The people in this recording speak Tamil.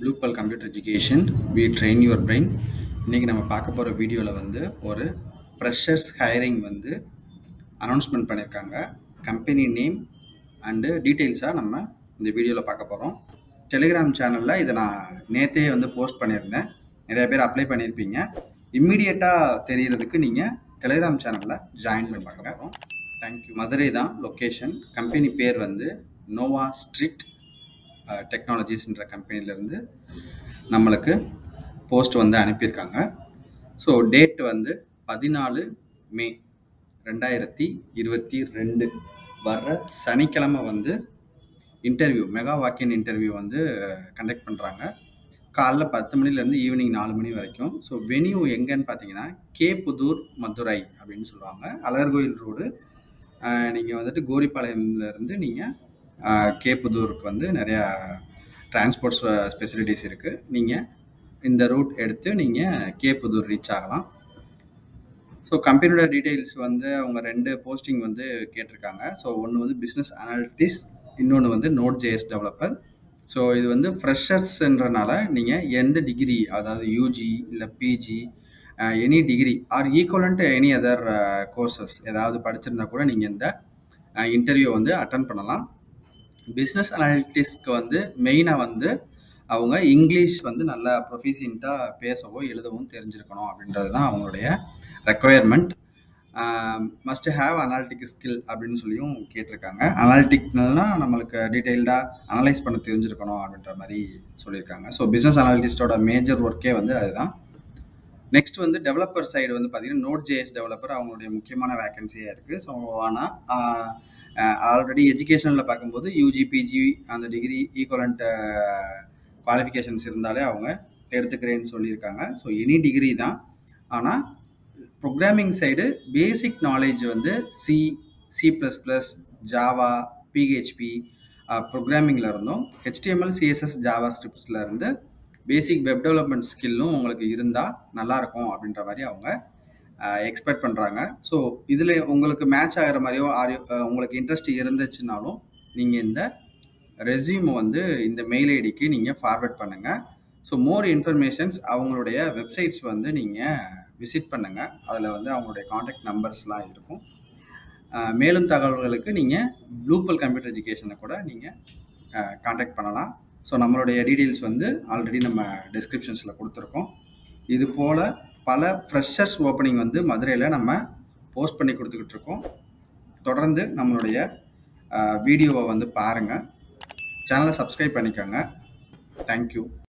ப்ளூபல் computer education we train your brain இன்றைக்கி நம்ம பார்க்க போகிற வீடியோவில் வந்து ஒரு ஃப்ரெஷர்ஸ் ஹையரிங் வந்து அனௌன்ஸ்மெண்ட் பண்ணியிருக்காங்க கம்பெனி நேம் அண்டு டீட்டெயில்ஸாக நம்ம இந்த வீடியோவில் பார்க்க போகிறோம் டெலிகிராம் சேனலில் இதை நான் நேற்றே வந்து போஸ்ட் பண்ணியிருந்தேன் நிறைய பேர் அப்ளை பண்ணியிருப்பீங்க இம்மிடியட்டாக தெரியறதுக்கு நீங்கள் டெலிகிராம் சேனலில் ஜாயின் பண்ணி பார்க்க தேங்க்யூ மதுரை தான் லொக்கேஷன் கம்பெனி பேர் வந்து நோவா ஸ்ட்ரீட் டெக்னாலஜிஸ்ன்ற கம்பெனிலேருந்து நம்மளுக்கு போஸ்ட் வந்து அனுப்பியிருக்காங்க ஸோ டேட் வந்து பதினாலு மே ரெண்டாயிரத்தி இருபத்தி ரெண்டு வர்ற சனிக்கிழமை வந்து இன்டர்வியூ மெகா வாக்கின் இன்டர்வியூ வந்து கண்டக்ட் பண்ணுறாங்க காலைல பத்து மணிலேருந்து ஈவினிங் நாலு மணி வரைக்கும் ஸோ வெனியூ எங்கன்னு பார்த்தீங்கன்னா கே புதூர் மதுரை அப்படின்னு சொல்லுவாங்க அழகர்கோயில் ரோடு நீங்கள் வந்துட்டு கோரிப்பாளையம்லேருந்து நீங்கள் கேப்புதூருக்கு வந்து நிறையா டிரான்ஸ்போர்ட் ஃபெசிலிட்டிஸ் இருக்குது நீங்கள் இந்த ரூட் எடுத்து நீங்கள் கேப்புதூர் ரீச் ஆகலாம் ஸோ கம்பெனியோட டீட்டெயில்ஸ் வந்து அவங்க ரெண்டு போஸ்டிங் வந்து கேட்டிருக்காங்க ஸோ ஒன்று வந்து பிஸ்னஸ் அனாலிட்டிஸ் இன்னொன்று வந்து நோட் ஜேஎஸ் டெவலப்பர் ஸோ இது வந்து ஃப்ரெஷர்ஸ்ன்றனால நீங்கள் எந்த டிகிரி அதாவது யூஜி இல்லை PG any degree or equivalent any other courses ஏதாவது படிச்சிருந்தா கூட நீங்கள் இந்த இன்டர்வியூ வந்து அட்டன் பண்ணலாம் பிஸ்னஸ் அனாலிட்டிஸ்க்கு வந்து மெயினாக வந்து அவங்க இங்கிலீஷ் வந்து நல்லா ப்ரொஃபிஷியண்ட்டாக பேசவோ எழுதவும் தெரிஞ்சிருக்கணும் அப்படின்றது தான் அவங்களுடைய requirement must have analytic skill அப்படின்னு சொல்லியும் கேட்டிருக்காங்க அனாலிட்டிக்னா நம்மளுக்கு டீட்டெயில்டாக அனலைஸ் பண்ண தெரிஞ்சிருக்கணும் அப்படின்ற மாதிரி சொல்லியிருக்காங்க ஸோ பிஸ்னஸ் அனாலிட்டிஸ்டோட மேஜர் ஒர்க்கே வந்து அதுதான் நெக்ஸ்ட் வந்து டெவலப்பர் சைடு வந்து பார்த்தீங்கன்னா நோட் ஜேஎஸ் டெவலப்பர் அவங்களுடைய முக்கியமான வேகன்சியாக இருக்குது ஸோ ஆனால் ஆல்ரெடி எஜுகேஷனில் பார்க்கும்போது யூஜி பிஜி அந்த டிகிரி ஈக்குவலண்ட் குவாலிஃபிகேஷன்ஸ் இருந்தாலே அவங்க எடுத்துக்கிறேன்னு சொல்லியிருக்காங்க ஸோ எனி டிகிரி தான் ஆனால் ப்ரோக்ராமிங் சைடு பேசிக் நாலேஜ் வந்து C C plus plus Java PHP ப்ரோக்ராமிங்கில் இருந்தும் ஹெச்டிஎம்எல் சிஎஸ்எஸ் ஜாவா ஸ்கிரிப்ட்ஸில் இருந்து பேசிக் வெப் டெவலப்மெண்ட் ஸ்கில்லும் உங்களுக்கு இருந்தால் நல்லாயிருக்கும் அப்படின்ற மாதிரி அவங்க எக்ஸ்பெக்ட் பண்ணுறாங்க ஸோ இதில் உங்களுக்கு மேட்ச் ஆகிற மாதிரியோ ஆரியோ உங்களுக்கு இன்ட்ரெஸ்ட் இருந்துச்சுனாலும் நீங்கள் இந்த ரெசியூமை வந்து இந்த மெயில் ஐடிக்கு நீங்கள் ஃபார்வர்ட் பண்ணுங்கள் ஸோ மோர் இன்ஃபர்மேஷன்ஸ் அவங்களுடைய வெப்சைட்ஸ் வந்து நீங்கள் விசிட் பண்ணுங்கள் அதில் வந்து அவங்களுடைய காண்டாக்ட் நம்பர்ஸ்லாம் இருக்கும் மேலும் தகவல்களுக்கு நீங்கள் ப்ளூபல் கம்ப்யூட்டர் எஜுகேஷனை கூட நீங்கள் காண்டாக்ட் பண்ணலாம் ஸோ நம்மளுடைய டீட்டெயில்ஸ் வந்து ஆல்ரெடி நம்ம டிஸ்கிரிப்ஷன்ஸில் கொடுத்துருக்கோம் இது போல் பல ஃப்ரெஷர்ஸ் ஓப்பனிங் வந்து மதுரையில் நம்ம போஸ்ட் பண்ணி கொடுத்துக்கிட்டு இருக்கோம் தொடர்ந்து நம்மளுடைய வீடியோவை வந்து பாருங்கள் சேனலை சப்ஸ்கிரைப் பண்ணிக்கோங்க தேங்க்யூ